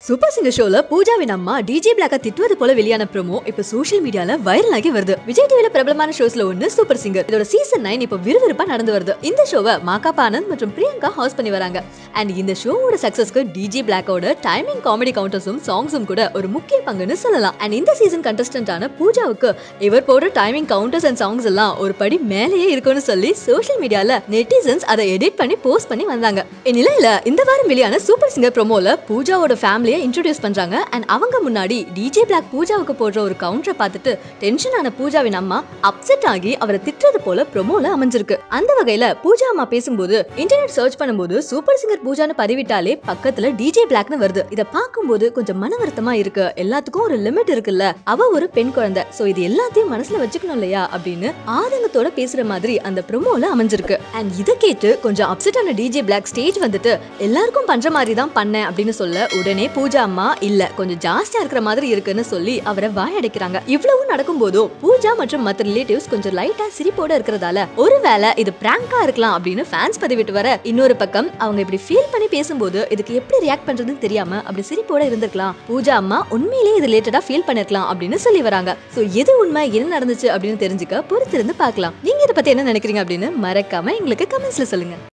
super singer ஷோல பூஜாவின் அம்மா DJ பிளாக்க திட்டுவது போல வெளியான ப்ரோமோ இப்ப சோஷியல் மீடியால வைரல் ஆகி வருது விஜய் டிவில பிரபலமான ஷோஸ்ல ஒன்னு சூப்பர் சிங்கர் இதோட சீசன் நைன் இப்ப விறுவிறுப்பா நடந்து வருது இந்த ஷோவை மாகாபா ஆனந்த் மற்றும் பிரியங்கா ஹாஸ்ட் பண்ணி வராங்க அண்ட் இந்த ஷோவோட சக்சஸ்க்கு டிஜே பிளாக்கோட டைமிங் காமெடி கவுண்டர்ஸும் சாங்ஸும் கூட ஒரு முக்கிய பங்குன்னு சொல்லலாம் அண்ட் இந்த சீசன் கண்டஸ்டன்டான பூஜாவுக்கு இவர் போடுற டைமிங் கவுண்டர்ஸ் அண்ட் சாங்ஸ் எல்லாம் ஒரு படி மேலேயே இருக்கும்னு சொல்லி சோஷியல் மீடியால நெட்டிசன்ஸ் அதை எடிட் பண்ணி போஸ்ட் பண்ணி வந்தாங்க இந்நிலையில இந்த வாரம் வெளியான சூப்பர் சிங்கர் ப்ரோமோல பூஜாவோட ஃபேமிலியை இன்ட்ரோடியூஸ் பண்றாங்க அண்ட் அவங்க முன்னாடி டிஜே பிளாக் பூஜாவுக்கு போடுற ஒரு கவுண்டரை பார்த்துட்டு டென்ஷன் ஆன பூஜாவின் அம்மா அப்செட் ஆகி அவரை திட்டுறது போல ப்ரோமோல அமைஞ்சிருக்கு அந்த வகையில பூஜா அம்மா பேசும்போது இன்டர்நெட் சர்ச் பண்ணும்போது சூப்பர் சிங்கர் பூஜான்னு பதிவிட்டாலே பக்கத்துல டிஜே பிளாக்னு வருது இத பார்க்கும்போது கொஞ்சம் மன வருத்தமா இருக்கு எல்லாத்துக்கும் ஒரு லிமிட் இருக்குல்ல அவ ஒரு பெண் குழந்தை சோ இது எல்லாத்தையும் மனசுல வச்சுக்கணும் இல்லையா அப்படின்னு ஆதங்கத்தோட பேசுற மாதிரி அந்த ப்ரோமோல அமைஞ்சிருக்கு அண்ட் இதை கேட்டு கொஞ்சம் அப்செட் ஆன டிஜே பிளாக் ஸ்டேஜ் வந்துட்டு எல்லாருக்கும் பண்ற மாதிரி தான் பண்ணேன் அப்படின்னு சொல்ல உடனே பூஜா அம்மா இல்ல கொஞ்சம் ஜாஸ்தியா இருக்கிற மாதிரி இருக்குன்னு சொல்லி அவரை வாயடைக்கிறாங்க இவ்வளவு நடக்கும் போதும் பூஜா மற்றும் மத்த ரிலேட்டிவ்ஸ் கொஞ்சம் லைட்டா சிரிப்போட இருக்கிறதால ஒருவேளை இது பிராங்கா இருக்கலாம் அப்படின்னு ஃபேன்ஸ் பதிவிட்டு வர இன்னொரு பக்கம் அவங்க இப்படி ஃபீல் பண்ணி பேசும்போது இதுக்கு எப்படி ரியாக்ட் பண்றதுன்னு தெரியாம அப்படி சிரிப்போட இருந்திருக்கலாம் பூஜா அம்மா உண்மையிலேயே இது ரிலேட்டடா ஃபீல் பண்ணிருக்கலாம் அப்படின்னு சொல்லி வராங்க சோ எது உண்மை என்ன நடந்துச்சு அப்படின்னு தெரிஞ்சுக்க பொறுத்திருந்து பார்க்கலாம் நீங்க இதை பத்தி என்ன நினைக்கிறீங்க அப்படின்னு மறக்காம எங்களுக்கு கமெண்ட்ஸ்ல சொல்லுங்க